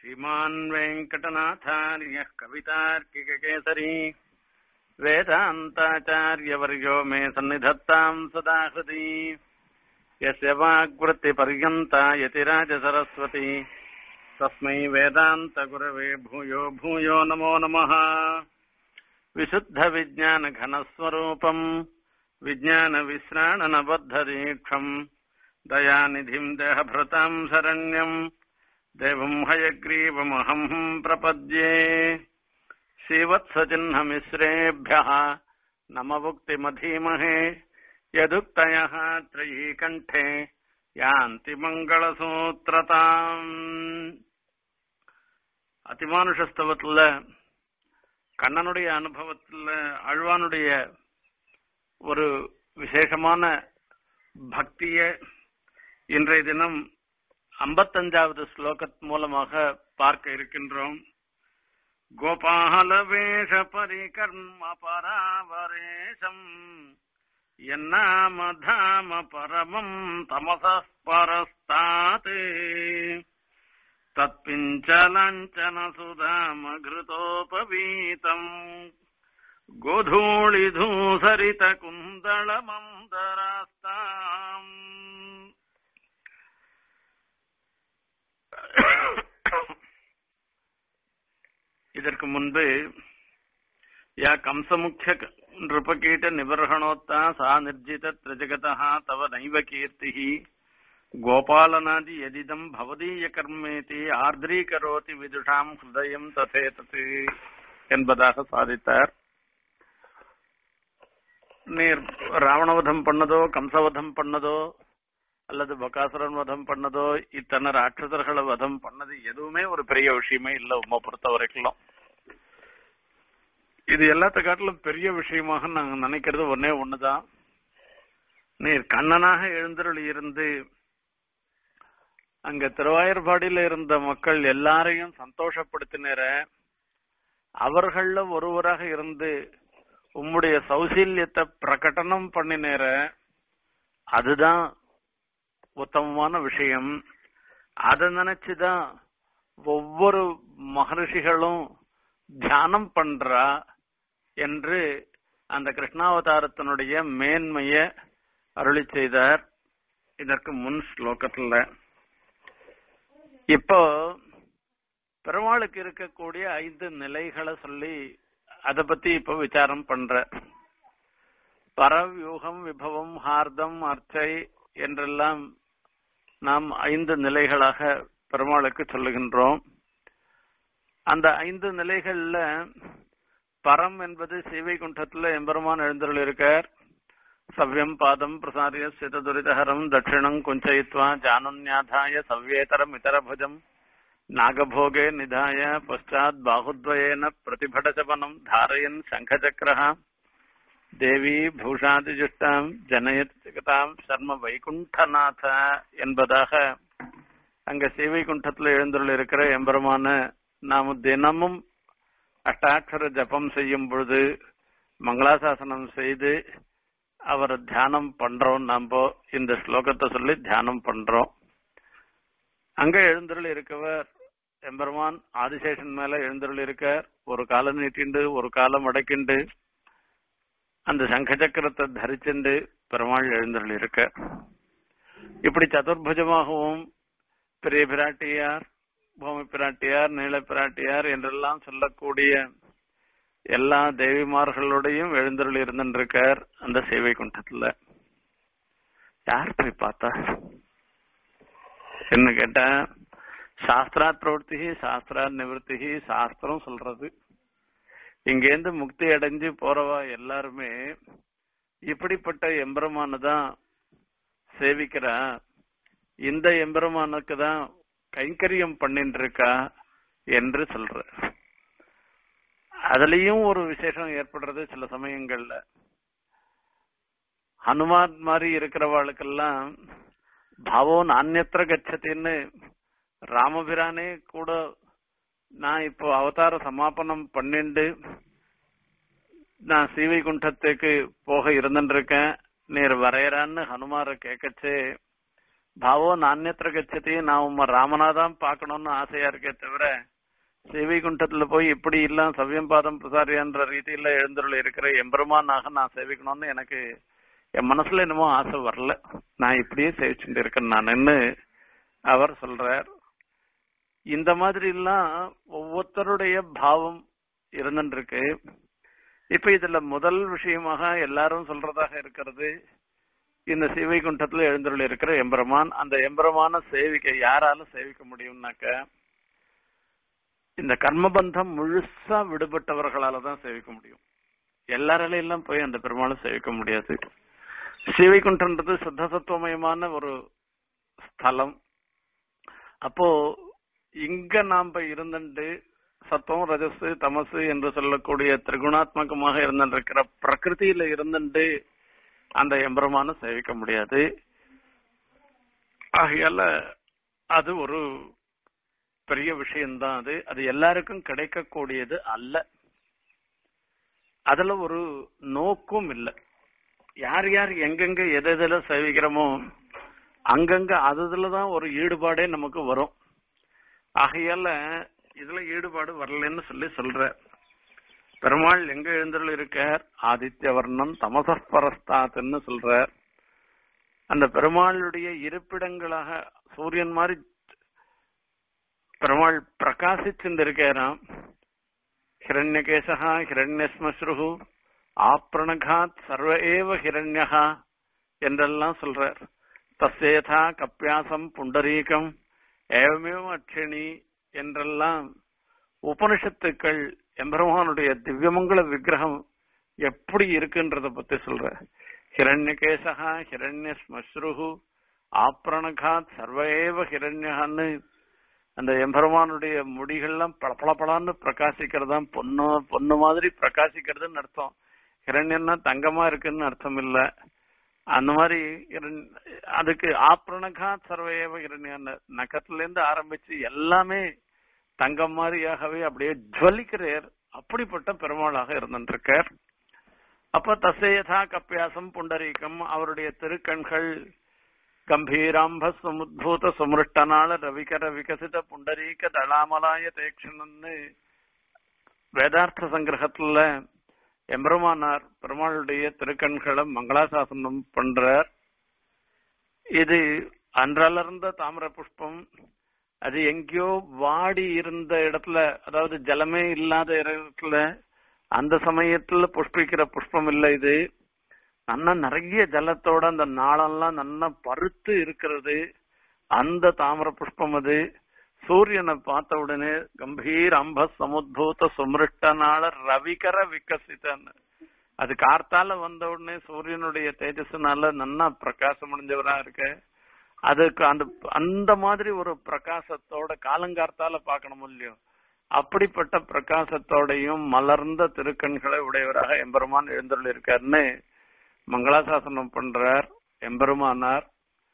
श्रीमान् वेङ्कटनाथार्यः कवितार्किककेसरी वेदान्ताचार्यवर्यो मे सन्निधत्ताम् सदा हृदि यस्य वाग्वृत्तिपर्यन्ता यतिराजसरस्वती तस्मै वेदान्तगुरवे भूयो भूयो नमो नमः विशुद्धविज्ञानघनस्वरूपम् विज्ञानविश्राणनबद्धदीक्षम् दयानिधिम् देहभृताम् शरण्यम् देवम् हयग्रीवमहम् प्रपद्ये श्रीवत्सचिह्नमिश्रेभ्यः नमवुक्तिमधीमहे यदुक्तयः त्रयीकण्ठे யாந்தி மங்களசூத்திரதாம் அதிமானுஷஸ்தவத்துல கண்ணனுடைய அனுபவத்துல அழ்வானுடைய ஒரு விசேஷமான பக்திய இன்றைய தினம் ஐம்பத்தஞ்சாவது ஸ்லோகத் மூலமாக பார்க்க இருக்கின்றோம் கோபாலவேஷ பரிகர்ம பராவரேஷம் என்னாமதாம பரமம் தமசः பரஸ்தாத் தத்பிஞ்சலஞ்சனசுதாமகிருதோபவீதம் गोधूलिधूसरितकुन्दलमन्दरास्ताम् இதற்கு முன்பு யா கம்சமுக்கிய நிருபகீட்ட நிபர்ஹணோத்தா சா நிர்ஜித திரஜகதா தவ நைவ கீர்த்தி கோபாலனாதி எதிதம் பவதீய கர்மேதி ஆர்திரீகரோதி விதுஷாம் ஹிருதயம் ததேதது என்பதாக சாதித்தார் நீர் ராவணவதம் பண்ணதோ கம்சவதம் பண்ணதோ அல்லது பகாசுரன் வதம் பண்ணதோ இத்தனை ராட்சசர்களை வதம் பண்ணது எதுவுமே ஒரு பெரிய விஷயமே இல்ல உண்மை பொறுத்த வரைக்கும் இது எல்லாத்த காட்டிலும் பெரிய விஷயமாக நாங்க நினைக்கிறது ஒன்னே ஒண்ணுதான் நீர் கண்ணனாக எழுந்தருள் இருந்து அங்க திருவாயூர்பாடியில இருந்த மக்கள் எல்லாரையும் சந்தோஷப்படுத்தினர அவர்கள ஒருவராக இருந்து உம்முடைய சௌசீல்யத்தை பிரகடனம் பண்ணினேர அதுதான் உத்தமமான விஷயம் அதை நினைச்சுதான் ஒவ்வொரு மகர்ஷிகளும் தியானம் பண்றா என்று அந்த கிருஷ்ணாவதாரத்தினுடைய மேன்மைய அருளி செய்தார் இதற்கு முன் ஸ்லோகத்துல இப்போ பெருமாளுக்கு இருக்கக்கூடிய ஐந்து நிலைகளை சொல்லி அத பத்தி இப்ப விசாரம் பண்ற பரவியூகம் விபவம் ஹார்தம் அர்ச்சை என்றெல்லாம் நாம் ஐந்து நிலைகளாக பெருமாளுக்கு சொல்லுகின்றோம் அந்த ஐந்து நிலைகள்ல பரம் என்பது சீவைகுண்டத்துல எம்பெருமான் எழுந்தருள் இருக்கார் சவ்யம் பாதம் பிரசாரிய சிததுரிதஹரம் தட்சிணம் குஞ்சயித்வா ஜானுன்யாதாய சவ்யேதரம் இதரபுஜம் நாகபோகே நிதாய பஷாத் பாகுத்வயேன பிரதிபடசபனம் தாரயன் சங்கச்சக்கரः தேவி பூஷாதிஜுஷ்டாம் ஜனயதாம் சர்ம வைகுண்டநாத என்பதாக அங்க சேவைகுண்டத்துல எழுந்துள்ள இருக்கிற எம்பெருமான நாம தினமும் அஷ்டாட்சர ஜபம் செய்யும் பொழுது மங்களாசாசனம் செய்து அவரை தியானம் பண்றோம் நம்ம இந்த ஸ்லோகத்தை சொல்லி தியானம் பண்றோம் அங்க எழுந்தருள் இருக்கவர் எம்பெருமான் ஆதிசேஷன் மேல எழுந்தருள் இருக்கார் ஒரு காலம் நீட்டிண்டு ஒரு காலம் அடக்கிண்டு அந்த சங்க சக்கரத்தை தரிச்சுண்டு பெருமாள் எழுந்தருள் இருக்க இப்படி சதுர்புஜமாகவும் பெரிய பிராட்டியார் பூமி பிராட்டியார் நீல பிராட்டியார் என்றெல்லாம் சொல்லக்கூடிய எல்லா தேவிமார்களோடையும் எழுந்தருள் இருந்திருக்கார் அந்த சேவை குண்டத்துல யார் போய் பார்த்தா என்ன கேட்டா சாஸ்திரா பிரவர்த்தி சாஸ்திரா நிவர்த்தி சாஸ்திரம் சொல்றது இங்கேருந்து முக்தி அடைஞ்சு போறவா எல்லாருமே இப்படிப்பட்ட எம்பெருமானு தான் சேவிக்கிறா இந்த எம்பெருமானுக்கு தான் கைங்கரியம் பண்ணிட்டு இருக்கா என்று சொல்ற அதுலயும் ஒரு விசேஷம் ஏற்படுறது சில சமயங்கள்ல ஹனுமான் மாதிரி இருக்கிறவாளுக்கெல்லாம் பாவோ நானியத்திர கச்சத்தின்னு ராமபிரானே கூட நான் இப்போ அவதார சமாபனம் பண்ணிண்டு நான் சீவைகுண்டத்துக்கு போக இருந்துருக்கேன் நீர் வரையறான்னு ஹனுமார கேட்கச்சே பாவோ நானியத்திர கச்சதி நான் உம்ம ராமனாதான் பார்க்கணும்னு ஆசையா இருக்கே தவிர சேவைகுண்டத்துல போய் இப்படி எல்லாம் சவ்யம்பாதம் பிரசாரியான்ற ரீதியில எழுந்துள்ள இருக்கிற எம்பெருமானாக நான் சேவிக்கணும்னு எனக்கு என் மனசுல என்னமோ ஆசை வரல நான் இப்படியே சேவிச்சுட்டு இருக்கேன் நானுன்னு அவர் சொல்றார் இந்த மாதிரி எல்லாம் ஒவ்வொருத்தருடைய பாவம் இருந்துருக்கு இப்ப இதுல முதல் விஷயமாக எல்லாரும் சொல்றதாக இருக்கிறது இந்த சிவைகுண்டத்துல எழுந்துள்ள இருக்கிற எம்பெருமான் அந்த எம்பெருமான சேவிக்க யாரால சேவிக்க முடியும்னாக்க இந்த கர்மபந்தம் முழுசா விடுபட்டவர்களால தான் சேவிக்க முடியும் எல்லாராலையும் எல்லாம் போய் அந்த பெருமாளை சேவிக்க முடியாது சிவைகுண்டன்றது சுத்த சத்துவமயமான ஒரு ஸ்தலம் அப்போ இங்க நாம இருந்துட்டு சத்துவம் ரஜஸ் தமசு என்று சொல்லக்கூடிய திரிகுணாத்மகமாக இருந்திருக்கிற பிரகிருதியில இருந்துட்டு அந்த எம்பெருமான சேவிக்க முடியாது ஆகையால அது ஒரு பெரிய விஷயம்தான் அது அது எல்லாருக்கும் கிடைக்கக்கூடியது அல்ல அதுல ஒரு நோக்கும் இல்லை யார் யார் எங்கெங்க எது எதுல சேவிக்கிறோமோ அங்கங்க அதுலதான் ஒரு ஈடுபாடே நமக்கு வரும் ஆகையால இதுல ஈடுபாடு வரலன்னு சொல்லி சொல்ற பெருமாள் எங்க எழுந்தருள் இருக்கார் ஆதித்ய வர்ணம் தமசஸ்பரஸ்தாத்துன்னு சொல்றார் அந்த பெருமாளுடைய இருப்பிடங்களாக சூரியன் மாதிரி பெருமாள் பிரகாசிச்சுருக்காராம் ஹிரண்யகேசா ஹிரண்யஸ்மஸ்ரு ஆப்ரணகாத் சர்வ ஏவ ஹிரண்யகா என்றெல்லாம் சொல்றார் தசேதா கப்பியாசம் புண்டரீகம் ஏவமேவ அட்சணி என்றெல்லாம் உபனிஷத்துக்கள் எம்பெருமானுடைய திவ்யமங்கல விக்கிரகம் எப்படி இருக்குன்றத பத்தி சொல்ற ஹிரண்யகேசா ஹிரண்யஸ்மஸ்ரு ஆப்ரணகாத் சர்வஏவ ஹிரண்யகான்னு அந்த எம்பெருமானுடைய முடிகள்லாம் பளபளபளான்னு பிரகாசிக்கிறதாம் பொண்ணு பொண்ணு மாதிரி பிரகாசிக்கிறதுன்னு அர்த்தம் ஹிரண்யன்னா தங்கமா இருக்குன்னு அர்த்தம் இல்ல அந்த மாதிரி அதுக்கு ஆப்ரணகா சர்வயேவ ஹிரண்யன் நகத்துல இருந்து ஆரம்பிச்சு எல்லாமே தங்கம் மாதிரியாகவே அப்படியே ஜுவலிக்கிறார் அப்படிப்பட்ட பெருமாளாக இருந்திருக்கார் அப்ப தசேயதா கப்பியாசம் புண்டரீகம் அவருடைய திருக்கண்கள் கம்பீராம்ப சமுத்பூத சுமிருஷ்டனால ரவிகர விகசித புண்டரீக தளாமலாய தேக்ஷணன்னு வேதார்த்த சங்கிரகத்துல எம்பெருமானார் பெருமாளுடைய திருக்கண்களை மங்களாசாசனம் பண்றார் இது அன்றலர்ந்த தாமிர புஷ்பம் அது எங்கேயோ வாடி இருந்த இடத்துல அதாவது ஜலமே இல்லாத இடத்துல அந்த சமயத்துல புஷ்பிக்கிற புஷ்பம் இல்லை இது நல்லா நிறைய ஜலத்தோட அந்த நாளெல்லாம் நல்லா பருத்து இருக்கிறது அந்த தாமிர புஷ்பம் அது சூரியனை பார்த்த உடனே கம்பீர் அம்ப சமுத்பூத சுமிருஷ்டனால ரவிகர விகசித்தன்னு அது கார்த்தால வந்த உடனே சூரியனுடைய தேஜஸ்னால நல்லா பிரகாசம் அடைஞ்சவரா இருக்க அதுக்கு அந்த அந்த மாதிரி ஒரு பிரகாசத்தோட காலங்கார்த்தால பார்க்கணும் இல்லையோ அப்படிப்பட்ட பிரகாசத்தோடையும் மலர்ந்த திருக்கண்களை உடையவராக எம்பெருமான் எழுந்தருள் இருக்காருன்னு மங்களாசாசனம் பண்றார் எம்பெருமானார்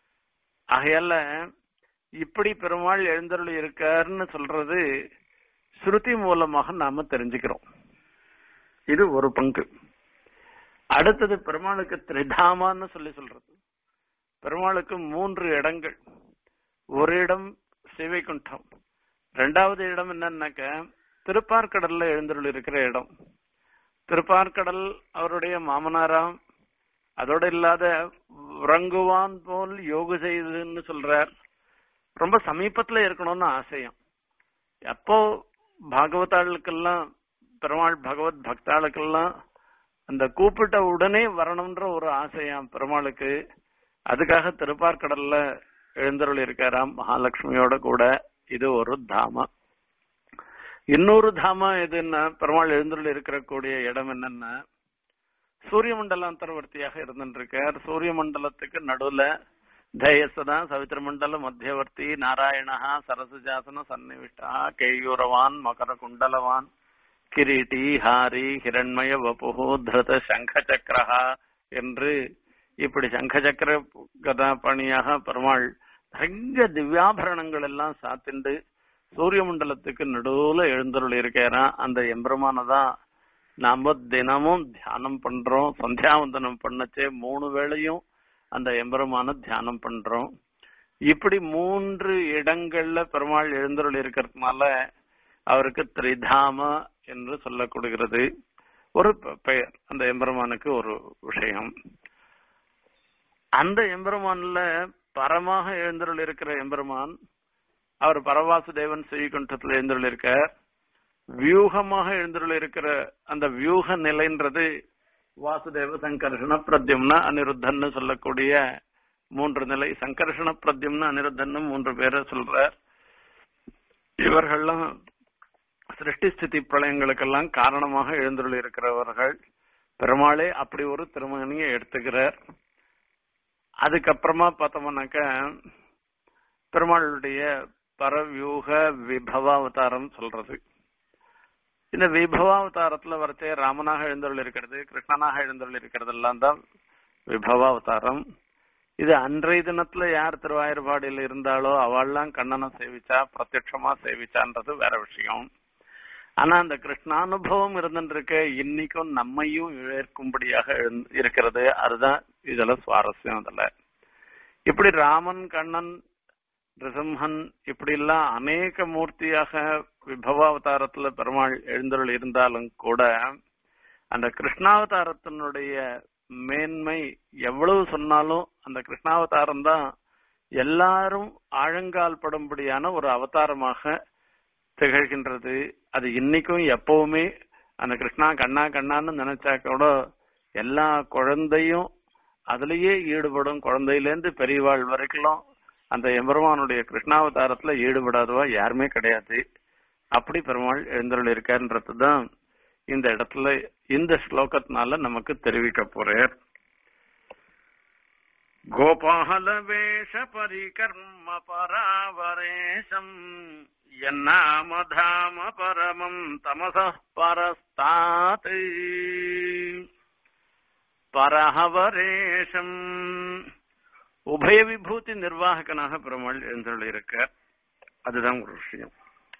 ஆகையால இப்படி பெருமாள் எழுந்தருள் இருக்காருன்னு சொல்றது ஸ்ருதி மூலமாக நாம தெரிஞ்சுக்கிறோம் இது ஒரு பங்கு அடுத்தது பெருமாளுக்கு திரிதாமான்னு சொல்லி சொல்றது பெருமாளுக்கு மூன்று இடங்கள் ஒரு இடம் சிவைகுண்டம் ரெண்டாவது இடம் என்னன்னாக்க திருப்பார்கடல்ல எழுந்தருள் இருக்கிற இடம் திருப்பார்கடல் அவருடைய மாமனாராம் அதோட இல்லாத உறங்குவான் போல் யோகு செய்துன்னு சொல்றார் ரொம்ப சமீபத்துல இருக்கணும்னு ஆசையம் எப்போ பாகவதாளுக்கெல்லாம் பெருமாள் பகவத் பக்தாளுக்கெல்லாம் அந்த கூப்பிட்ட உடனே வரணும்ன்ற ஒரு ஆசையாம் பெருமாளுக்கு அதுக்காக திருப்பார்கடல்ல எழுந்தருள் இருக்காராம் மகாலட்சுமியோட கூட இது ஒரு தாமம் இன்னொரு தாமம் எதுன்னா பெருமாள் எழுந்தருள் இருக்கிற கூடிய இடம் என்னன்னா சூரிய மண்டலாந்தர்வர்த்தியாக இருந்துருக்கார் சூரிய மண்டலத்துக்கு நடுவுல தயசதா சவித்திர மண்டல மத்தியவர்த்தி நாராயணஹா சரசுஜாசன சன்னிவிஷ்டா கேயூரவான் மகர குண்டலவான் கிரீட்டி ஹாரி ஹிரண்மய வபுகு திருத சங்க சக்கரஹா என்று இப்படி சங்க சக்கர கதாபணியாக பெருமாள் நிறைய திவ்யாபரணங்கள் எல்லாம் சாத்திண்டு சூரிய மண்டலத்துக்கு நடுவுல எழுந்தருள் இருக்கிறான் அந்த எம்பெருமானதான் நாம தினமும் தியானம் பண்றோம் சந்தியாவந்தனம் பண்ணச்சே மூணு வேளையும் அந்த எம்பெருமான தியானம் பண்றோம் இப்படி மூன்று இடங்கள்ல பெருமாள் எழுந்தருள் இருக்கிறதுனால அவருக்கு திரிதாம என்று சொல்லப்படுகிறது ஒரு பெயர் அந்த எம்பெருமானுக்கு ஒரு விஷயம் அந்த எம்பெருமான்ல பரமாக எழுந்தருள் இருக்கிற எம்பெருமான் அவர் பரவாசுதேவன் ஸ்ரீகுண்டத்தில் எழுந்தருள் இருக்க வியூகமாக எழுந்தருள் இருக்கிற அந்த வியூக நிலைன்றது வாசுதேவ சங்கர்ஷண பிரத்யும்ன அனிருத்தன்னு சொல்லக்கூடிய மூன்று நிலை சங்கர்ஷண பிரத்யும்ன அனிருத்தன்னு மூன்று பேரை சொல்றார் இவர்கள்லாம் சிருஷ்டி ஸ்திதி பிரளயங்களுக்கெல்லாம் காரணமாக எழுந்துள்ள இருக்கிறவர்கள் பெருமாளே அப்படி ஒரு திருமணியை எடுத்துக்கிறார் அதுக்கப்புறமா பார்த்தோம்னாக்க பெருமாளுடைய பரவியூக விபவாவதாரம் சொல்றது இந்த விபவாவதாரத்துல வரச்சே ராமனாக எழுந்தருள் இருக்கிறது கிருஷ்ணனாக எழுந்தருள் இருக்கிறது எல்லாம் தான் விபவாவதாரம் இது அன்றைய தினத்துல யார் திருவாயூர்பாடியில் இருந்தாலோ அவள்லாம் கண்ணனை சேவிச்சா பிரத்யட்சமா சேவிச்சான்றது வேற விஷயம் ஆனா அந்த கிருஷ்ணானுபவம் இருந்துருக்க இன்னைக்கும் நம்மையும் ஏற்கும்படியாக இருக்கிறது அதுதான் இதுல சுவாரஸ்யம் அதுல இப்படி ராமன் கண்ணன் ரிசம்ஹன் இப்படி எல்லாம் அநேக மூர்த்தியாக விபவாவதாரத்துல பெருமாள் எழுந்தருள் இருந்தாலும் கூட அந்த கிருஷ்ணாவதாரத்தினுடைய மேன்மை எவ்வளவு சொன்னாலும் அந்த கிருஷ்ணாவதாரம் தான் எல்லாரும் ஆழங்கால் படும்படியான ஒரு அவதாரமாக திகழ்கின்றது அது இன்னைக்கும் எப்பவுமே அந்த கிருஷ்ணா கண்ணா கண்ணான்னு நினைச்சா கூட எல்லா குழந்தையும் அதுலயே ஈடுபடும் குழந்தையிலேருந்து பெரியவாள் வரைக்கும் அந்த எம்பெருமானுடைய கிருஷ்ணாவதாரத்துல ஈடுபடாதவா யாருமே கிடையாது அப்படி பெருமாள் எழுந்தருள் இருக்காருன்றது தான் இந்த இடத்துல இந்த ஸ்லோகத்தினால நமக்கு தெரிவிக்க போறார் கோபால வேஷ பரிகர்ம பராவரேஷம் என்னாமதாம பரமம் தமச பரஸ்தாத் பரஹவரேஷம் உபய விபூதி நிர்வாகனாக பெருமாள் எழுந்தருள் இருக்க அதுதான் ஒரு விஷயம்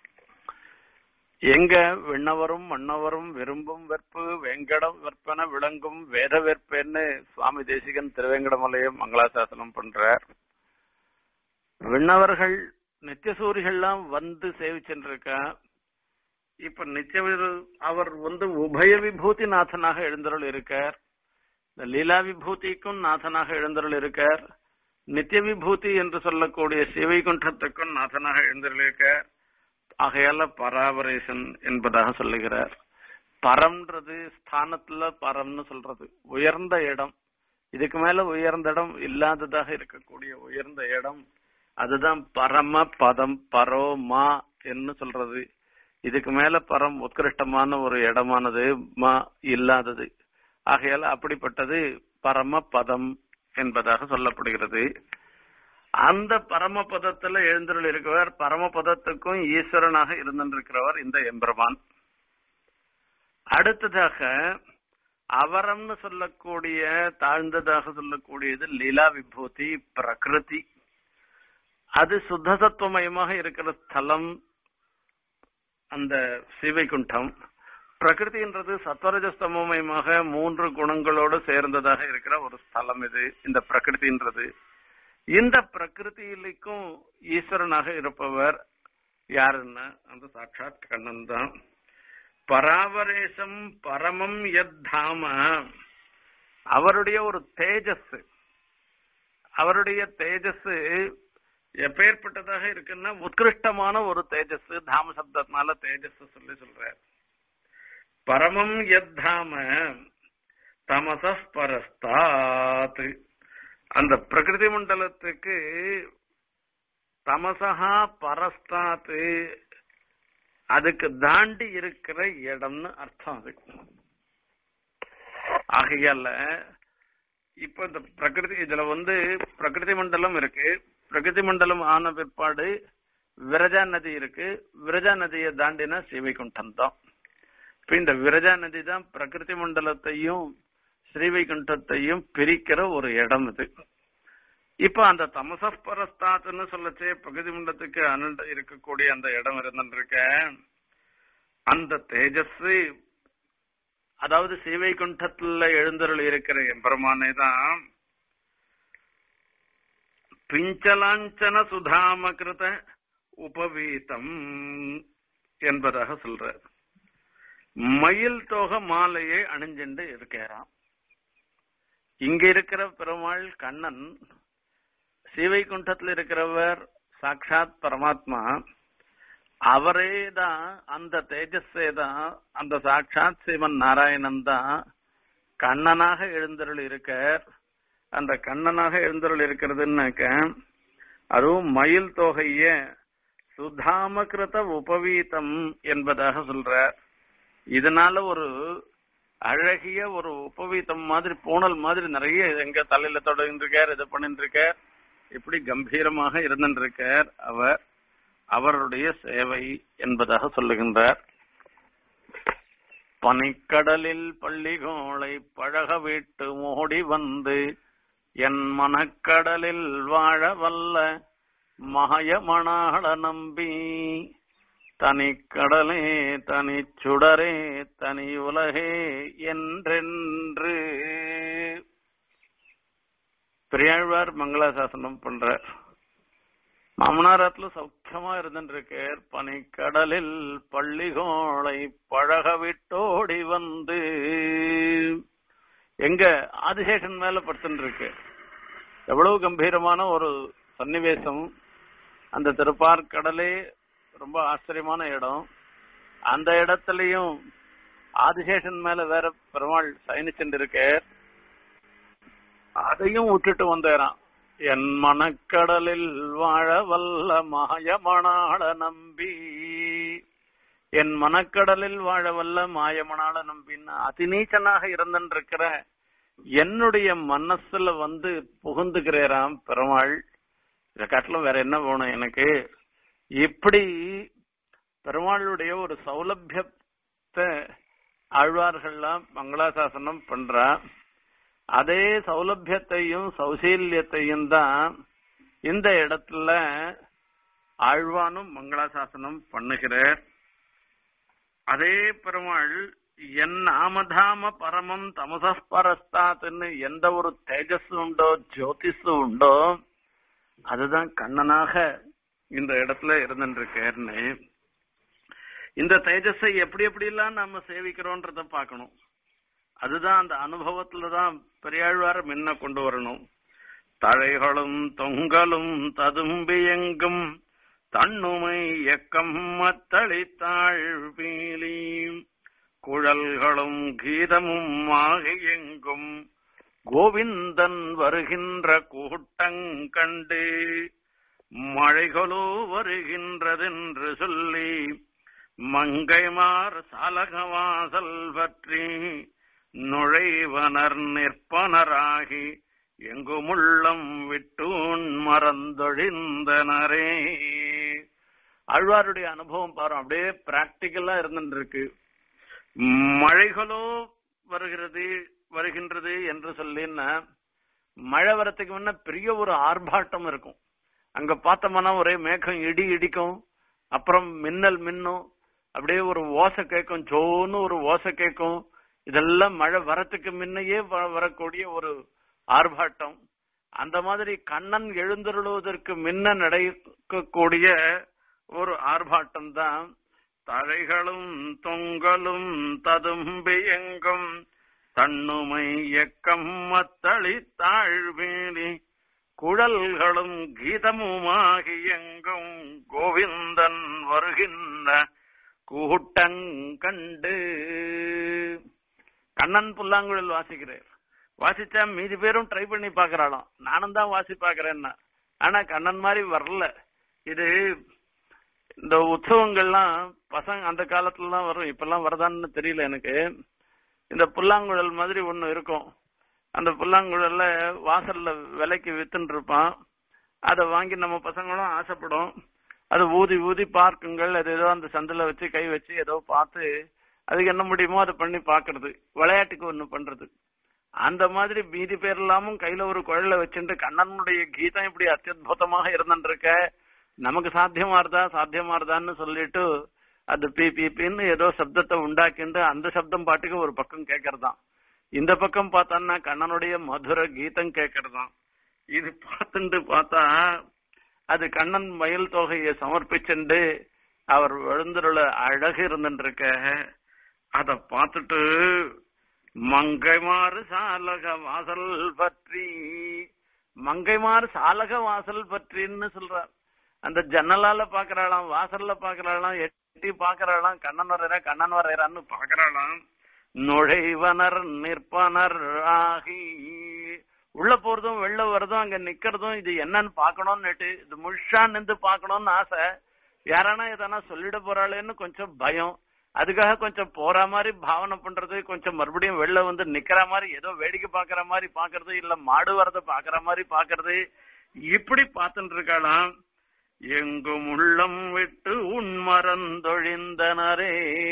எங்க விண்ணவரும் மன்னவரும் விரும்பும் வெற்பு வெங்கடம் வெற்பன விளங்கும் வேத வெற்பேன்னு சுவாமி தேசிகன் திருவேங்கடமலையும் மங்களாசாசனம் பண்றார் விண்ணவர்கள் நித்தியசூரிகள்லாம் வந்து சேவிச்சுருக்கா இப்ப நித்திய அவர் வந்து உபய விபூதி நாதனாக எழுந்தருள் இருக்கார் இந்த லீலா விபூதிக்கும் நாதனாக எழுந்தருள் இருக்கார் நித்திய விபூதி என்று சொல்லக்கூடிய சிவைகுண்டத்துக்கும் நாதனாக எழுந்தருள் இருக்கார் ஆகையால பராபரேசன் என்பதாக சொல்லுகிறார் பரம்ன்றது ஸ்தானத்துல பரம்னு சொல்றது உயர்ந்த இடம் இதுக்கு மேல உயர்ந்த இடம் இல்லாததாக இருக்கக்கூடிய உயர்ந்த இடம் அதுதான் பரம பதம் பரோமா என்று சொல்றது இதுக்கு மேல பரம் உத்கிருஷ்டமான ஒரு இடமானது மா இல்லாதது ஆகையால அப்படிப்பட்டது பரம பதம் என்பதாக சொல்லப்படுகிறது அந்த பரமபதத்துல எழுந்தருள் இருக்கிறவர் பரமபதத்துக்கும் ஈஸ்வரனாக இருந்திருக்கிறவர் இந்த எம்பெருமான் அடுத்ததாக அவரம்னு சொல்லக்கூடிய தாழ்ந்ததாக சொல்லக்கூடியது லீலா விபூதி பிரகிருதி அது சுத்தசத்துவமயமாக இருக்கிற ஸ்தலம் அந்த சிவைகுண்டம் பிரகிருதின்றது சத்வரஜஸ்தமயமாக மூன்று குணங்களோடு சேர்ந்ததாக இருக்கிற ஒரு ஸ்தலம் இது இந்த பிரகிருதின்றது இந்த பிரகிருதியிலுக்கும் ஈஸ்வரனாக இருப்பவர் யாருன்னா அந்த சாட்சாத் கண்ணன் தான் பராவரேசம் பரமம் யத் தாம அவருடைய ஒரு தேஜஸ் அவருடைய தேஜஸ் எப்பேற்பட்டதாக இருக்குன்னா உத்கிருஷ்டமான ஒரு தேஜஸ் தாம சப்தத்தினால தேஜஸ் சொல்லி சொல்ற பரமம் யத் தாம தமச பரஸ்தாத் அந்த பிரகிருதி மண்டலத்துக்கு தமசகா பரஸ்தாத்து அதுக்கு தாண்டி இருக்கிற இடம்னு அர்த்தம் அது ஆகையால இப்ப இந்த பிரகிருதி இதுல வந்து பிரகிருதி மண்டலம் இருக்கு பிரகிருதி மண்டலம் ஆன பிற்பாடு விரஜா நதி இருக்கு விரஜா நதியை தாண்டினா சிவைகுண்டம் தான் இப்ப இந்த விரஜா நதி தான் பிரகிருதி மண்டலத்தையும் ஸ்ரீவைகுண்டத்தையும் பிரிக்கிற ஒரு இடம் இது இப்ப அந்த தமசப்பரஸ்தாத்துன்னு சொல்லச்சே பகுதி மண்டலத்துக்கு அனண்ட இருக்கக்கூடிய அந்த இடம் இருந்துருக்க அந்த தேஜஸ் அதாவது சீவைகுண்டத்துல எழுந்தருள் இருக்கிற எம்பெருமானே தான் பிஞ்சலாஞ்சன சுதாமகிருத உபவீதம் என்பதாக சொல்ற மயில் தோக மாலையை அணிஞ்சுண்டு இருக்கிறான் இங்க இருக்கிற பெருமாள் கண்ணன் ஸ்ரீவைகுண்டத்தில் இருக்கிறவர் சாட்சாத் பரமாத்மா அவரே தான் அந்த தேஜஸே தான் அந்த சாட்சாத் சிவன் நாராயணன் தான் கண்ணனாக எழுந்தருள் இருக்கார் அந்த கண்ணனாக எழுந்தருள் இருக்கிறதுன்னாக்க அதுவும் மயில் தொகைய சுதாமகிருத உபவீதம் என்பதாக சொல்றார் இதனால ஒரு அழகிய ஒரு உபவீதம் மாதிரி பூனல் மாதிரி நிறைய எங்க தலையில தொடர்ந்து இருக்கார் இது பண்ணிட்டு இருக்கார் இப்படி கம்பீரமாக இருந்திருக்கார் அவர் அவருடைய சேவை என்பதாக சொல்லுகின்றார் பனிக்கடலில் பள்ளிகோளை பழக விட்டு மோடி வந்து என் மனக்கடலில் வாழ வல்ல மகயமணாள நம்பி தனிக்கடலே தனி சுடரே தனி உலகே என்றென்று பெரியாழ்வார் மங்களாசாசனம் பண்றார் மாமனாரத்துல சௌக்கியமா இருந்துருக்கார் பனிக்கடலில் பள்ளிகோளை பழக விட்டோடி வந்து எங்க ஆதிசேஷன் மேல படுத்துட்டு இருக்கு எவ்வளவு கம்பீரமான ஒரு சன்னிவேசம் அந்த திருப்பார்கடலே ரொம்ப ஆச்சரியமான இடம் அந்த இடத்துலயும் ஆதிசேஷன் மேல வேற பெருமாள் சயனிச்சுட்டு இருக்கார் அதையும் விட்டுட்டு வந்தேறான் என் மனக்கடலில் வாழ வல்ல மாயமணாள நம்பி என் மனக்கடலில் வாழ வல்ல மாயமணாள நம்பின்னா அதிநீச்சனாக இருந்திருக்கிற என்னுடைய மனசுல வந்து புகுந்துக்கிறேராம் பெருமாள் இதை காட்டிலும் வேற என்ன வேணும் எனக்கு இப்படி பெருமாளுடைய ஒரு சௌலபியத்தை ஆழ்வார்கள்லாம் மங்களாசாசனம் பண்றா அதே சௌலபியத்தையும் சௌசீல்யத்தையும் தான் இந்த இடத்துல ஆழ்வானும் மங்களாசாசனம் பண்ணுகிறார் அதே பெருமாள் என் நாமதாம பரமம் தமசஸ்பரஸ்தாத்துன்னு எந்த ஒரு தேஜஸ் உண்டோ ஜோதிஷ் உண்டோ அதுதான் கண்ணனாக இந்த இடத்துல இருந்துருக்கேன்னு இந்த தேஜஸை எப்படி எப்படி எல்லாம் நம்ம சேவிக்கிறோன்றத பார்க்கணும் அதுதான் அந்த அனுபவத்துல தான் பெரியாழ்வார முன்ன கொண்டு வரணும் தழைகளும் தொங்கலும் ததும்பி எங்கும் தன்னுமை எக்கம் மத்தளித்தாள் பீலி குழல்களும் கீதமும் ஆகி எங்கும் கோவிந்தன் வருகின்ற கூட்டங்கண்டு மழைகளோ வருகின்றதென்று சொல்லி மங்கைமார் சாலகவாசல் பற்றி நுழைவனர் நிற்பனராகி எங்குமுள்ளம் விட்டூன் மறந்தொழிந்தனரே ஆழ்வாருடைய அனுபவம் பாரு அப்படியே பிராக்டிக்கலா இருந்துட்டு இருக்கு மழைகளோ வருகிறது வருகின்றது என்று சொல்லின்னா மழை வரத்துக்கு முன்ன பெரிய ஒரு ஆர்ப்பாட்டம் இருக்கும் அங்க பார்த்தோம்னா ஒரே மேகம் இடி இடிக்கும் அப்புறம் மின்னல் மின்னும் அப்படியே ஒரு ஓசை கேட்கும் ஜோன்னு ஒரு ஓசை கேட்கும் இதெல்லாம் மழை வரத்துக்கு முன்னையே வரக்கூடிய ஒரு ஆர்ப்பாட்டம் அந்த மாதிரி கண்ணன் எழுந்தருளுவதற்கு முன்ன நடக்கக்கூடிய ஒரு ஆர்ப்பாட்டம் தான் தழைகளும் தொங்கலும் ததும்பி எங்கும் தன்னுமை எக்கம் மத்தளி தாழ்வேலி குழல்களும் கீதமுமாகி எங்கும் கோவிந்தன் வருகின்ற கூட்டங்கண்டு கண்ணன் புல்லாங்குழல் வாசிக்கிறார் வாசிச்சா மீதி பேரும் ட்ரை பண்ணி பாக்குறாளாம் நானும் தான் வாசி பாக்குறேன்னா ஆனா கண்ணன் மாதிரி வரல இது இந்த உற்சவங்கள்லாம் பசங்க அந்த காலத்துலலாம் வரும் இப்பெல்லாம் வருதான்னு தெரியல எனக்கு இந்த புல்லாங்குழல் மாதிரி ஒண்ணு இருக்கும் அந்த புல்லாங்குழல்ல வாசல்ல விலைக்கு வித்துன்னு இருப்பான் அதை வாங்கி நம்ம பசங்களும் ஆசைப்படும் அது ஊதி ஊதி பார்க்குங்கள் அது ஏதோ அந்த சந்தில வச்சு கை வச்சு ஏதோ பார்த்து அதுக்கு என்ன முடியுமோ அதை பண்ணி பாக்குறது விளையாட்டுக்கு ஒண்ணு பண்றது அந்த மாதிரி மீதி பேர் எல்லாமும் கையில ஒரு குழல வச்சுட்டு கண்ணனுடைய கீதம் இப்படி அத்தியுதமாக இருந்துருக்க நமக்கு சாத்தியமா இருந்தா சாத்தியமா இருந்தான்னு சொல்லிட்டு அது பி பி பின்னு ஏதோ சப்தத்தை உண்டாக்கிண்டு அந்த சப்தம் பாட்டுக்கு ஒரு பக்கம் கேட்கறதாம் இந்த பக்கம் பார்த்தோம்னா கண்ணனுடைய மதுர கீதம் கேட்கறதாம் இது பார்த்துட்டு பார்த்தா அது கண்ணன் மயில் தொகையை சமர்ப்பிச்சுண்டு அவர் எழுந்துருள அழகு இருந்துருக்க அத பார்த்துட்டு மங்கைமாறு சாலக வாசல் பற்றி மங்கைமாறு சாலக வாசல் பற்றின்னு சொல்றார் அந்த ஜன்னலால பாக்குறாளாம் வாசல்ல பாக்குறாளாம் எட்டி பாக்குறாளாம் கண்ணன் வரையறா கண்ணன் வரையறான்னு பாக்குறாளாம் நுழைவனர் நிற்பனர் ஆகி உள்ள போறதும் வெளில வர்றதும் அங்க நிக்கிறதும் இது என்னன்னு பாக்கணும்னுட்டு இது முழுஷா நின்று பாக்கணும்னு ஆசை யாரானா எதனா சொல்லிட போறாளேன்னு கொஞ்சம் பயம் அதுக்காக கொஞ்சம் போற மாதிரி பாவனை பண்றது கொஞ்சம் மறுபடியும் வெளில வந்து நிக்கிற மாதிரி ஏதோ வேடிக்கை பாக்குற மாதிரி பாக்குறது இல்ல மாடு வரத பாக்குற மாதிரி பாக்குறது இப்படி பார்த்துட்டு இருக்காளாம் எங்கும் உள்ளம் விட்டு உண்மறந்தொழிந்தனரே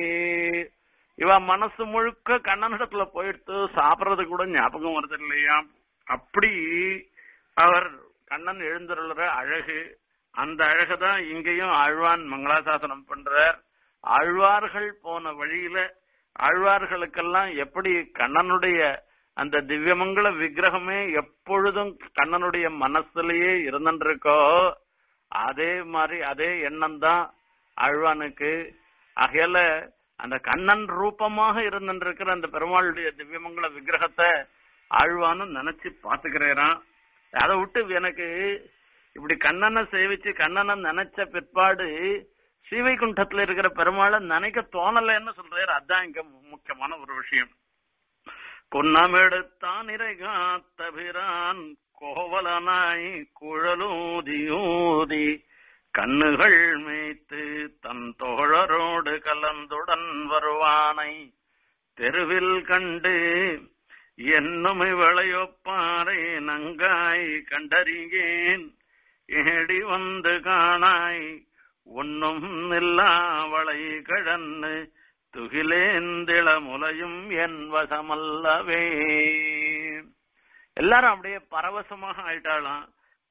இவ மனசு முழுக்க கண்ணனிடத்துல போயிடுத்து சாப்பிடுறது கூட ஞாபகம் வருது இல்லையா அப்படி அவர் கண்ணன் எழுந்துள்ள அழகு அந்த அழகுதான் இங்கேயும் ஆழ்வான் மங்களாசாசனம் பண்றார் ஆழ்வார்கள் போன வழியில ஆழ்வார்களுக்கெல்லாம் எப்படி கண்ணனுடைய அந்த திவ்யமங்கள விக்கிரகமே எப்பொழுதும் கண்ணனுடைய மனசுலயே இருந்துருக்கோ அதே மாதிரி அதே எண்ணம் தான் ஆழ்வானுக்கு ஆகையால அந்த கண்ணன் ரூபமாக இருந்துருக்கிற அந்த பெருமாளுடைய திவ்யமங்கள விக்கிரகத்தை ஆழ்வானும் நினைச்சு பாத்துக்கிறேன் அதை விட்டு எனக்கு இப்படி கண்ணனை சேவிச்சு கண்ணனை நினைச்ச பிற்பாடு ஸ்ரீவைகுண்டத்துல இருக்கிற பெருமாளை நினைக்க தோணலைன்னு சொல்றாரு அதான் இங்க முக்கியமான ஒரு விஷயம் கொன்னமெடுத்தான் இறைகாத்தபிரான் கோவலனாய் குழலூதியூதி கண்ணுகள் மேய்த்து தன் தோழரோடு கலந்துடன் வருவானை தெருவில் கண்டு என்னும் விளையொப்பாரை நங்காய் கண்டறியேன் ஏடி வந்து காணாய் ஒன்னும் நில்லாவளை கழன்னு துகிலேந்திள முலையும் என் வசமல்லவே எல்லாரும் அப்படியே பரவசமாக ஆயிட்டாளாம்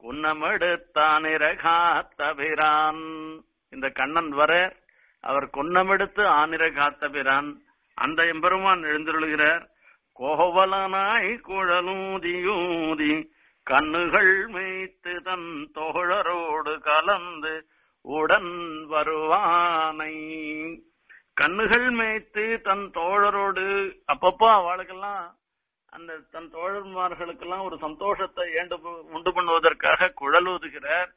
குன்னமெடுத்தானிரகாத்தபிரான் இந்த கண்ணன் வர அவர் குன்னமெடுத்து ஆனிரகாத்தபிரான் அந்த எம்பெருமான் எழுந்துள்ளுகிறார் கோவலனாய் குழலூதியூதி கண்ணுகள் மேய்த்து தன் தோழரோடு கலந்து உடன் வருவானை கண்ணுகள் மேய்த்து தன் தோழரோடு அப்பப்போ அவளுக்கெல்லாம் அந்த தன் தோழர்மார்களுக்கெல்லாம் ஒரு சந்தோஷத்தை ஏண்டு உண்டு பண்ணுவதற்காக குழலூதுகிறார்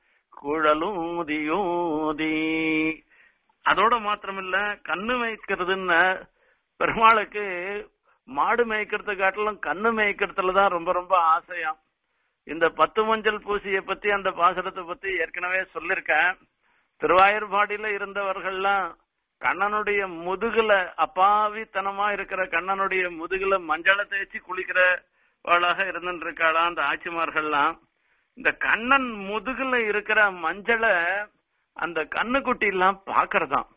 குழலூதியூதி அதோட மாத்திரமில்ல கண்ணு மேய்க்கிறதுன்னு பெருமாளுக்கு மாடு மேய்க்கிறது காட்டிலும் கண்ணு மேய்க்கிறதுல தான் ரொம்ப ரொம்ப ஆசையாம் இந்த பத்து மஞ்சள் பூசிய பத்தி அந்த பாசுரத்தை பத்தி ஏற்கனவே சொல்லிருக்கேன் திருவாயூர்பாடியில இருந்தவர்கள்லாம் கண்ணனுடைய முதுகுல அப்பாவித்தனமா இருக்கிற கண்ணனுடைய முதுகுல மஞ்சளை தேய்ச்சி குளிக்கிறவளாக இருந்துட்டு இருக்காளா அந்த ஆட்சிமார்கள்லாம் இந்த கண்ணன் முதுகுல இருக்கிற மஞ்சளை அந்த கண்ணுக்குட்டி எல்லாம் பாக்குறதாம்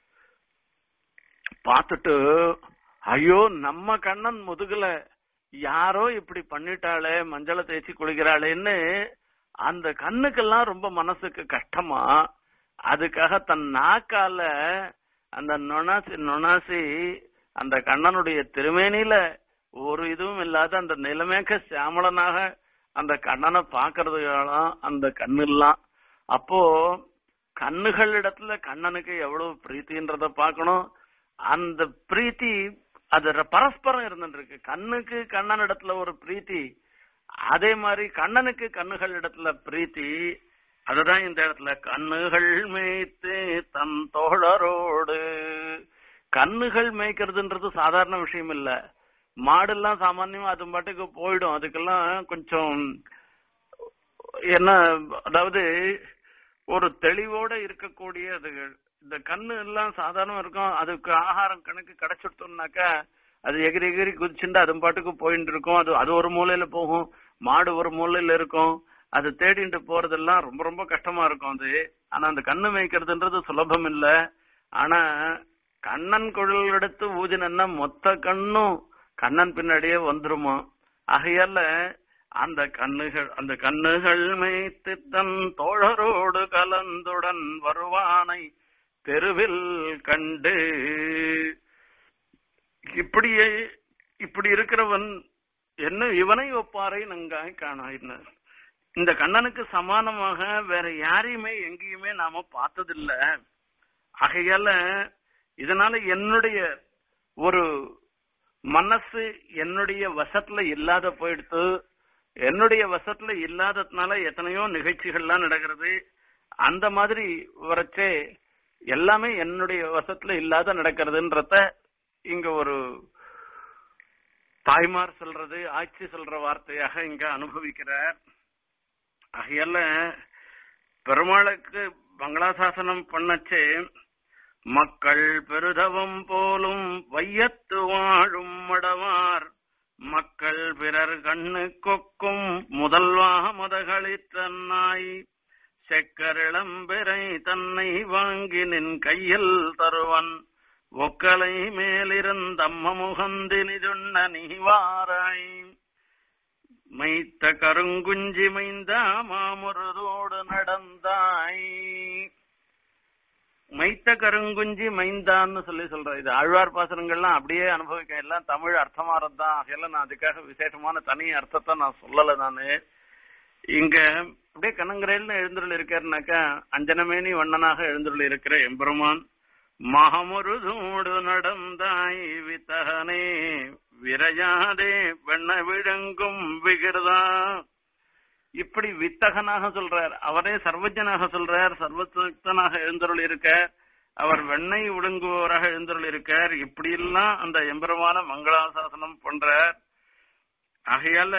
பார்த்துட்டு ஐயோ நம்ம கண்ணன் முதுகுல யாரோ இப்படி பண்ணிட்டாளே மஞ்சளை தேய்ச்சி குளிக்கிறாளேன்னு அந்த கண்ணுக்கெல்லாம் ரொம்ப மனசுக்கு கஷ்டமா அதுக்காக தன் நாக்கால அந்த நொனாசி நொனாசி அந்த கண்ணனுடைய திருமேனியில ஒரு இதுவும் இல்லாத அந்த நிலைமேக சியாமளனாக அந்த கண்ணனை பாக்குறதுலாம் அந்த கண்ணெல்லாம் அப்போ கண்ணுகள் இடத்துல கண்ணனுக்கு எவ்வளவு பிரீத்தின்றத பார்க்கணும் அந்த பிரீத்தி அது பரஸ்பரம் இருந்துட்டு இருக்கு கண்ணுக்கு கண்ணன் இடத்துல ஒரு பிரீத்தி அதே மாதிரி கண்ணனுக்கு கண்ணுகள் இடத்துல பிரீத்தி அதுதான் இந்த இடத்துல கண்ணுகள் மேய்த்து தன் தோழரோடு கண்ணுகள் மேய்க்கிறதுன்றது சாதாரண விஷயம் இல்ல மாடெல்லாம் சாமான்யமா அது பாட்டுக்கு போயிடும் அதுக்கெல்லாம் கொஞ்சம் என்ன அதாவது ஒரு தெளிவோட இருக்கக்கூடிய அதுகள் இந்த கண்ணு எல்லாம் சாதாரணமா இருக்கும் அதுக்கு ஆகாரம் கணக்கு கிடைச்சிட்டோம்னாக்கா அது எகிரி எகிரி குதிச்சுட்டு அது பாட்டுக்கு போயிட்டு இருக்கும் அது அது ஒரு மூலையில போகும் மாடு ஒரு மூலையில இருக்கும் அது தேடிட்டு போறதெல்லாம் ரொம்ப ரொம்ப கஷ்டமா இருக்கும் அது ஆனா அந்த கண்ணு மேய்க்கிறதுன்றது சுலபம் இல்ல ஆனா கண்ணன் குழல் எடுத்து ஊதினா மொத்த கண்ணும் கண்ணன் பின்னாடியே வந்துருமா ஆகையால அந்த கண்ணுகள் அந்த கண்ணுகள் மேய்த்து தன் தோழரோடு கலந்துடன் வருவானை தெருவில் கண்டு இப்படியே இப்படி இருக்கிறவன் என்ன இவனை ஒப்பாரை நங்காய் காணாயினர் இந்த கண்ணனுக்கு சமானமாக வேற யாரையுமே எங்கேயுமே நாம பார்த்ததில்ல ஆகையால இதனால என்னுடைய ஒரு மனசு என்னுடைய வசத்துல இல்லாத போயிடுத்து என்னுடைய வசத்துல இல்லாததுனால எத்தனையோ நிகழ்ச்சிகள்லாம் நடக்கிறது அந்த மாதிரி வரச்சே எல்லாமே என்னுடைய வசத்துல இல்லாத நடக்கிறதுன்றத இங்க ஒரு தாய்மார் சொல்றது ஆட்சி சொல்ற வார்த்தையாக இங்க அனுபவிக்கிறார் ஆகையால பெருமாளுக்கு மங்களாசாசனம் பண்ணச்சே மக்கள் பெருதவம் போலும் வையத்து வாழும் மடவார் மக்கள் பிறர் கண்ணு கொக்கும் முதல்வா மதகளித்தன்னாய் செக்கரிளம்பிறை தன்னை வாங்கி நின் கையில் தருவன் ஒக்கலை மேலிருந்தம்ம முகந்தினிதுண்ண நீவாராய் மைத்த கருங்குஞ்சி மைந்தா மாமுருதோடு நடந்தாய் மைத்த கருங்குஞ்சி மைந்தான்னு சொல்லி சொல்ற இது ஆழ்வார் பாசனங்கள்லாம் அப்படியே அனுபவிக்க எல்லாம் தமிழ் அர்த்தமாறது தான் ஆகையில நான் அதுக்காக விசேஷமான தனி அர்த்தத்தை நான் சொல்லல நானு இங்க அப்படியே கண்ணங்கரையில் எழுந்துள்ள இருக்காருனாக்கா அஞ்சனமேனி வண்ணனாக எழுந்துள்ள இருக்கிற எம்பெருமான் மகமுருதோடு நடந்தாய் வித்தகனே விரையாதே வெண்ண விழுங்கும் விகிருதா இப்படி வித்தகனாக சொல்றார் அவரே சர்வஜனாக சொல்றார் சர்வசக்தனாக எழுந்தருள் இருக்க அவர் வெண்ணெய் விழுங்குபவராக எழுந்தருள் இருக்கார் இப்படி எல்லாம் அந்த எம்பெருமான மங்களாசாசனம் பண்றார் ஆகையால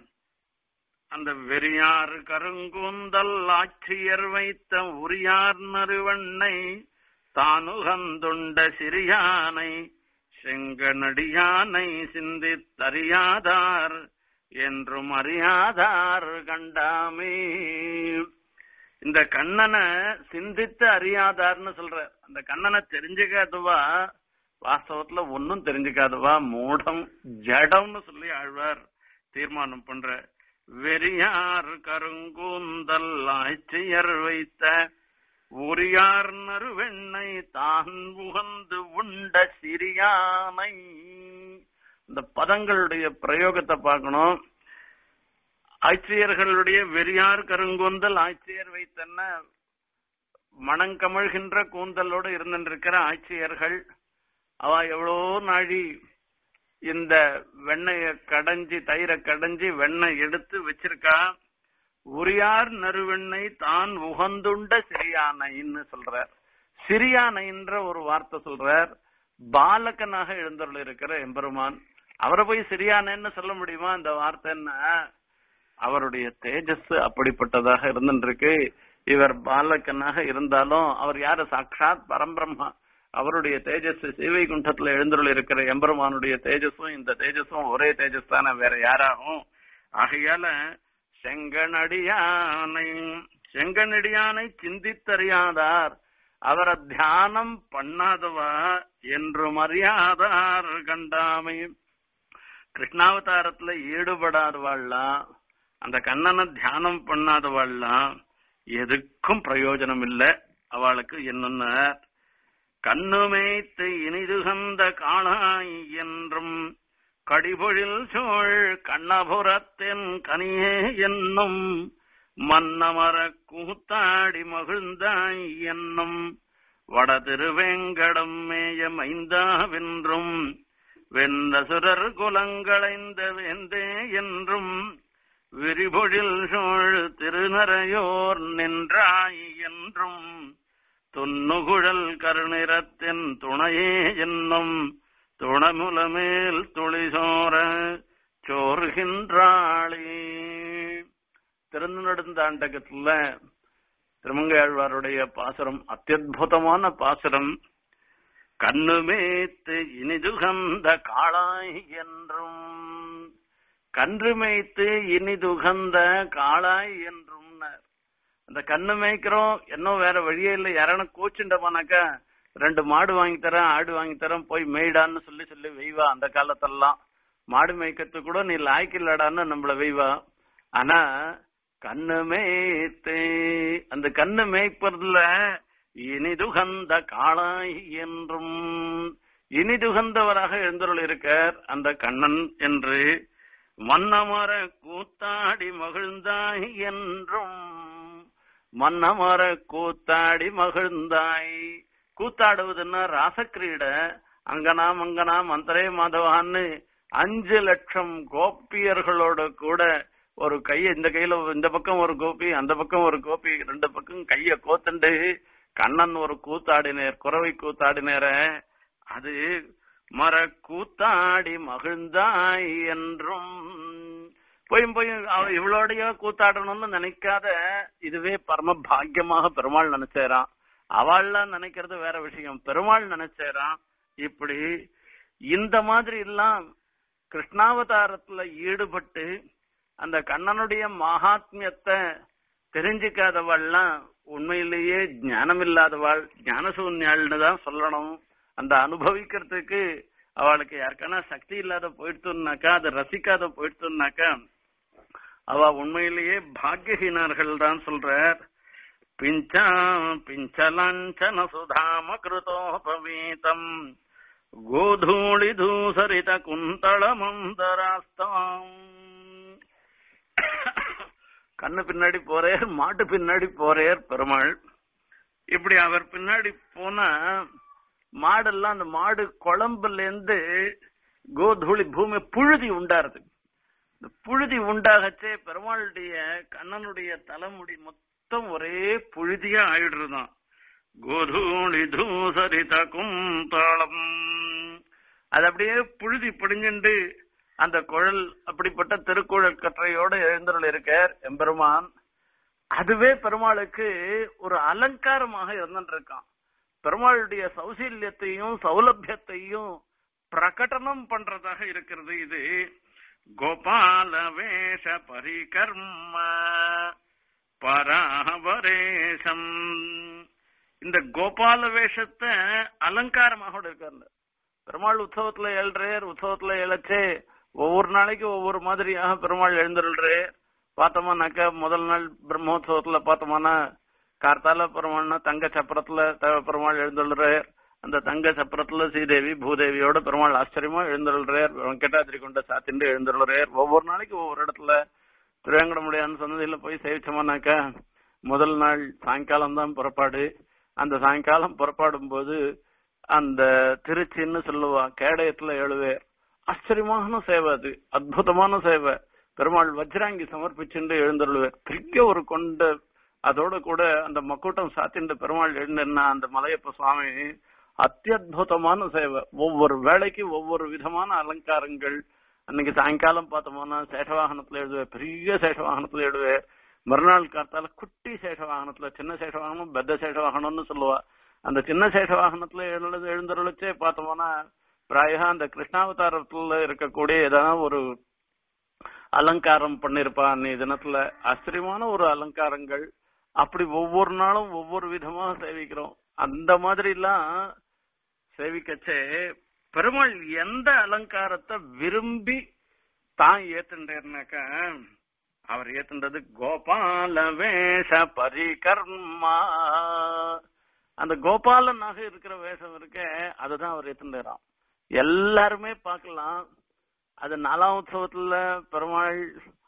அந்த வெறியார் கருங்கூந்தல் ஆட்சியர் வைத்த உரியார் நறுவண்ணை தானுகந்துண்ட சிறியானை செங்கனடியானை சிந்தித்தறியாதார் என்றும் அறியாதார் கண்டாமே இந்த கண்ணனை சிந்தித்து அறியாதார்னு சொல்ற அந்த கண்ணனை தெரிஞ்சுக்காதவா வாஸ்தவத்துல ஒன்னும் தெரிஞ்சுக்காதவா மூடம் ஜடம்னு சொல்லி ஆழ்வார் தீர்மானம் பண்ற வெறியார் கருங்கூந்தல் ஆட்சியர் வைத்த உரியார் நறுவெண்ணை தான் உகந்து உண்ட சிறியானை இந்த பதங்களுடைய பிரயோகத்தை பார்க்கணும் ஆட்சியர்களுடைய வெறியார் கருங்கூந்தல் ஆட்சியர் வைத்தன்ன மணங்கமழ்கின்ற கூந்தலோடு இருந்திருக்கிற ஆட்சியர்கள் அவ எவ்வளோ நாழி இந்த வெண்ணெய கடைஞ்சி தயிரை கடைஞ்சி வெண்ணெய் எடுத்து வச்சிருக்கா உரியார் நறுவெண்ணை தான் உகந்துண்ட சிறியானைன்னு சொல்றார் சிறியானைன்ற ஒரு வார்த்தை சொல்றார் பாலகனாக எழுந்தருள் இருக்கிற எம்பெருமான் அவரை போய் சிறியானேன்னு சொல்ல முடியுமா இந்த வார்த்தை என்ன அவருடைய தேஜஸ் அப்படிப்பட்டதாக இருந்துருக்கு இவர் பாலகனாக இருந்தாலும் அவர் யாரு சாட்சாத் பரம்பிரம்மா அவருடைய தேஜஸ் சீவைகுண்டத்துல எழுந்தருள் இருக்கிற எம்பெருமானுடைய தேஜஸும் இந்த தேஜஸும் ஒரே தேஜஸ் தானே வேற யாராகும் ஆகையால செங்கனடியானை செங்கனடியானை சிந்தித்தறியாதார் அவரை தியானம் பண்ணாதவா என்றும் அறியாதார் கண்டாமை கிருஷ்ணாவதாரத்துல ஈடுபடாதவாள்லாம் அந்த கண்ணனை தியானம் பண்ணாதவாள்லாம் எதுக்கும் பிரயோஜனம் இல்ல அவளுக்கு என்னென்ன கண்ணுமேத்து இனிதுகந்த காளாய் என்றும் கடிபொழில் சோழ் கண்ணபுரத்தின் கனியே என்னும் மன்னமர கூத்தாடி மகிழ்ந்தாய் என்னும் வட திருவேங்கடம் மேய மைந்தாவென்றும் வெந்த சுரர் குலங்களைந்த வேந்தே என்றும் விரிபொழில் சோழ் திருநரையோர் நின்றாய் என்றும் துன்னுகுழல் கருநிறத்தின் துணையே என்னும் துணமுலமேல் துளிசோர சோறுகின்றாளே திருநெடுந்தாண்டகத்துல திருமங்கையாழ்வாருடைய பாசுரம் அத்தியுதமான பாசுரம் கண்ணுமேத்து இனிதுகந்த காளாய் என்றும் கன்று மேய்த்து இனிதுகந்த காளாய் என்றும் அந்த கண்ணு மேய்க்கிறோம் இன்னும் வேற வழியே இல்லை யாரான கூச்சுண்டமானாக்கா ரெண்டு மாடு வாங்கி தரேன் ஆடு வாங்கி தரேன் போய் மேய்டான்னு சொல்லி சொல்லி வெய்வா அந்த காலத்தெல்லாம் மாடு மேய்க்கிறது கூட நீ லாய்க்கில்லடான்னு நம்மள வெய்வா ஆனா கண்ணு மேய்த்து அந்த கண்ணு மேய்ப்பதுல இனிதுகந்த காளாய் என்றும் இனிதுகந்தவராக எழுந்தருள் இருக்கார் அந்த கண்ணன் என்று மன்னமர கூத்தாடி மகிழ்ந்தாய் என்றும் மன்னமர கூத்தாடி மகிழ்ந்தாய் கூத்தாடுவதுன்னா ராசக்கிரீட அங்கனா மங்கனா மந்திரே மாதவான்னு அஞ்சு லட்சம் கோப்பியர்களோட கூட ஒரு கைய இந்த கையில இந்த பக்கம் ஒரு கோபி அந்த பக்கம் ஒரு கோபி ரெண்டு பக்கம் கைய கோத்துண்டு கண்ணன் ஒரு கூத்தாடினேர் குறவை கூத்தாடினேர அது மர கூத்தாடி மகிழ்ந்தாய் என்றும் போயும் போயும் அவ இவளோடைய கூத்தாடணும்னு நினைக்காத இதுவே பரம பாக்கியமாக பெருமாள் நினைச்சேரான் அவள்லாம் நினைக்கிறது வேற விஷயம் பெருமாள் நினைச்சேரான் இப்படி இந்த மாதிரி எல்லாம் கிருஷ்ணாவதாரத்துல ஈடுபட்டு அந்த கண்ணனுடைய மகாத்மியத்தை தெரிஞ்சுக்காதவாள்லாம் உண்மையிலேயே ஞானம் இல்லாதவாள் ஞானசூன்யாள்னு தான் சொல்லணும் அந்த அனுபவிக்கிறதுக்கு அவளுக்கு யாருக்கான சக்தி இல்லாத போயிடுத்துனாக்கா அதை ரசிக்காத போயிடுத்துனாக்கா அவ உண்மையிலேயே பாக்கியஹீனர்கள் தான் சொல்றார் பிஞ்சா பிஞ்சலாஞ்சன சுதாம கிருதோபவீதம் கோதூளி தூசரித குந்தள மந்தராஸ்தாம் கண்ணு பின்னாடி போறேர் மாட்டு பின்னாடி போறேர் பெருமாள் இப்படி அவர் பின்னாடி போனா மாடெல்லாம் அந்த மாடு குழம்புல இருந்து கோதூளி பூமி புழுதி உண்டாருது இந்த புழுதி உண்டாகச்சே பெருமாளுடைய கண்ணனுடைய தலைமுடி மொத்தம் ஒரே புழுதியா ஆயிடுறதுதான் கோதூளி தூசரித குந்தாளம் அது அப்படியே புழுதி பிடிஞ்சுண்டு அந்த குழல் அப்படிப்பட்ட திருக்குழல் கற்றையோட எழுந்தருள் இருக்கார் எம்பெருமான் அதுவே பெருமாளுக்கு ஒரு அலங்காரமாக இருந்துருக்கான் பெருமாளுடைய சௌசல்யத்தையும் சௌலபியத்தையும் பிரகடனம் பண்றதாக இருக்கிறது இது கோபால வேஷ பரிகர்ம பராவரேசம் இந்த கோபால வேஷத்தை அலங்காரமாக இருக்காரு பெருமாள் உற்சவத்துல எழுறார் உற்சவத்துல எழச்சே ஒவ்வொரு நாளைக்கு ஒவ்வொரு மாதிரியாக பெருமாள் எழுந்துருள்றே பார்த்தோம்னாக்கா முதல் நாள் பிரம்மோத்சவத்துல பார்த்தோம்னா கார்த்தால பெருமாள்னா தங்க சப்பரத்துல த- பெருமாள் எழுந்துள்ளார் அந்த தங்க சப்பரத்துல ஸ்ரீதேவி பூதேவியோட பெருமாள் ஆச்சரியமா எழுந்துள்ளார் வெங்கடாதிரி கொண்ட சாத்திண்டு எழுந்துள்ளார் ஒவ்வொரு நாளைக்கு ஒவ்வொரு இடத்துல திருவேங்கடமுடியான் சன்னதியில போய் சேவிச்சோம்னாக்கா முதல் நாள் சாயங்காலம் தான் புறப்பாடு அந்த சாயங்காலம் புறப்பாடும் போது அந்த திருச்சின்னு சொல்லுவா கேடயத்துல எழுவேர் ஆச்சரியமான சேவை அது அற்புதமான சேவை பெருமாள் வஜ்ராங்கி சமர்ப்பிச்சுண்டு எழுந்தருள்வேர் பெரிய ஒரு கொண்ட அதோட கூட அந்த மக்கூட்டம் சாத்திண்டு பெருமாள் எழுந்தா அந்த மலையப்ப சுவாமி அத்தியுதமான சேவை ஒவ்வொரு வேளைக்கு ஒவ்வொரு விதமான அலங்காரங்கள் அன்னைக்கு சாயங்காலம் பார்த்தோம்னா சேஷவாகனத்துல எழுதுவேன் பெரிய சேஷவாகனத்துல எழுதுவேன் மறுநாள் காத்தால குட்டி சேஷவாகனத்துல சின்ன சேஷவாகனம் பெத்த சேஷவாகனம்னு சொல்லுவா அந்த சின்ன சேஷவாகனத்துல எழுது எழுந்தருளிச்சே பார்த்தோம்னா பிராய அந்த கிருஷ்ணாவதாரத்துல இருக்கக்கூடிய ஏதாவது ஒரு அலங்காரம் பண்ணிருப்பா அன்னைய தினத்துல ஆச்சரியமான ஒரு அலங்காரங்கள் அப்படி ஒவ்வொரு நாளும் ஒவ்வொரு விதமா சேவிக்கிறோம் அந்த மாதிரி எல்லாம் சேவிக்கச்சே பெருமாள் எந்த அலங்காரத்தை விரும்பி தான் ஏத்துண்டேர்னாக்கா அவர் ஏத்துண்டது கோபால வேஷ பரிகர்மா அந்த கோபாலனாக இருக்கிற வேஷம் இருக்க அதுதான் அவர் ஏத்துண்டாராம் எல்லாருமே பார்க்கலாம் அது நாலாம் உற்சவத்துல பெருமாள்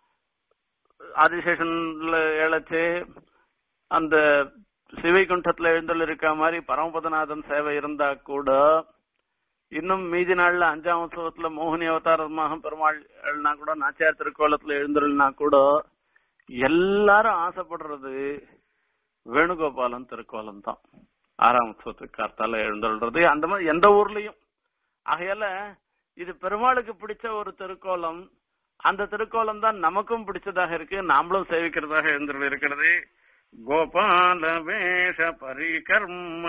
ஆதிசேஷன்ல ஏழச்சு அந்த சிவைகுண்டத்துல எழுந்தல் இருக்க மாதிரி பரமபதநாதன் சேவை இருந்தா கூட இன்னும் மீதி நாள்ல அஞ்சாம் உற்சவத்துல மோகினி அவதாரமாக பெருமாள் எழுனா கூட நாச்சியார் திருக்கோலத்துல எழுந்தருள்னா கூட எல்லாரும் ஆசைப்படுறது வேணுகோபாலன் திருக்கோலம் தான் ஆறாம் உற்சவத்துக்கு கார்த்தால எழுந்தருள்றது அந்த மாதிரி எந்த ஊர்லயும் ஆகையால இது பெருமாளுக்கு பிடிச்ச ஒரு திருக்கோலம் அந்த திருக்கோலம் தான் நமக்கும் பிடிச்சதாக இருக்கு நாமளும் சேவிக்கிறதாக எழுந்துள்ள இருக்கிறது கோபால வேஷ பரிகர்ம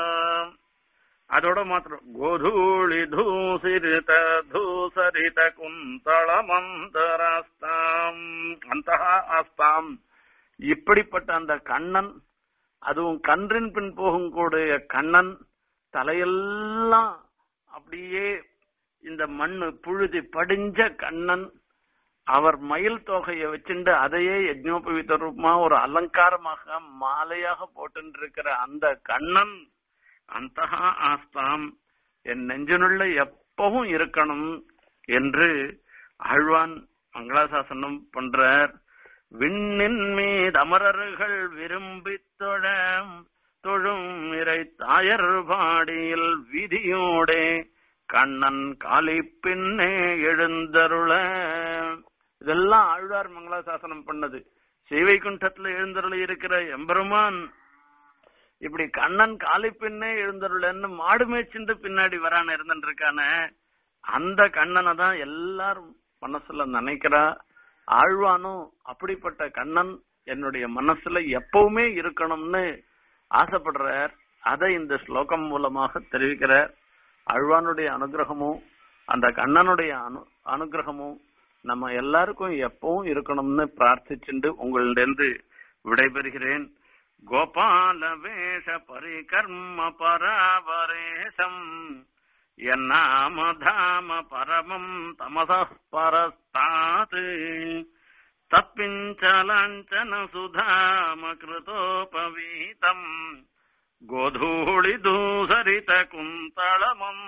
அதோட மாத்திரம் கோதூளி தூசிரித தூசரித குந்தள மந்தராஸ்தாம் அந்த ஆஸ்தாம் இப்படிப்பட்ட அந்த கண்ணன் அதுவும் கன்றின் பின் போகும் கூடிய கண்ணன் தலையெல்லாம் அப்படியே இந்த மண்ணு புழுதி படிஞ்ச கண்ணன் அவர் மயில் தொகையை வச்சுண்டு அதையே யஜ்னோபவித்த ரூபமா ஒரு அலங்காரமாக மாலையாக போட்டு இருக்கிற அந்த கண்ணன் அந்த ஆஸ்தாம் என் நெஞ்சினுள்ள எப்பவும் இருக்கணும் என்று ஆழ்வான் மங்களாசாசனம் பண்றார் விண்ணின் மீது அமரர்கள் விரும்பித் தொழ தொழும் இறை தாயர் பாடியில் விதியோடே கண்ணன் காலி பின்னே எழுந்தருள இதெல்லாம் ஆழ்வார் மங்களாசாசனம் பண்ணது ஸ்ரீவைகுண்டத்துல எழுந்தருளி இருக்கிற எம்பெருமான் இப்படி கண்ணன் காலி பின்னே எழுந்தருளன்னு மாடு மேய்ச்சிண்டு பின்னாடி வரான்னு இருந்துட்டு இருக்கானே அந்த கண்ணனை தான் எல்லாரும் மனசுல நினைக்கிறா ஆழ்வானும் அப்படிப்பட்ட கண்ணன் என்னுடைய மனசுல எப்பவுமே இருக்கணும்னு ஆசைப்படுறார் அதை இந்த ஸ்லோகம் மூலமாக தெரிவிக்கிறார் ஆழ்வானுடைய அனுகிரகமும் அந்த கண்ணனுடைய அனு அனுகிரகமும் நம்ம எல்லாருக்கும் எப்பவும் இருக்கணும்னு பிரார்த்திச்சுண்டு உங்களிடந்து விடைபெறுகிறேன் கோபால வேஷ பரிகர்ம பராபரேசம் என்னாமதாம பரமம் தமச பரஸ்தாத் தப்பிஞ்சலாஞ்சன சுதாம கிருதோபவீதம் கோதூளி தூசரித குந்தள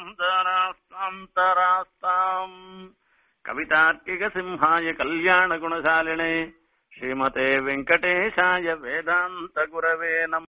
மந்தராஸ்தாம் கவிதார்க்கிக சிம்ஹாய கல்யாண குணசாலினே ஸ்ரீமதே வெங்கடேஷாய வேதாந்த குரவே நம்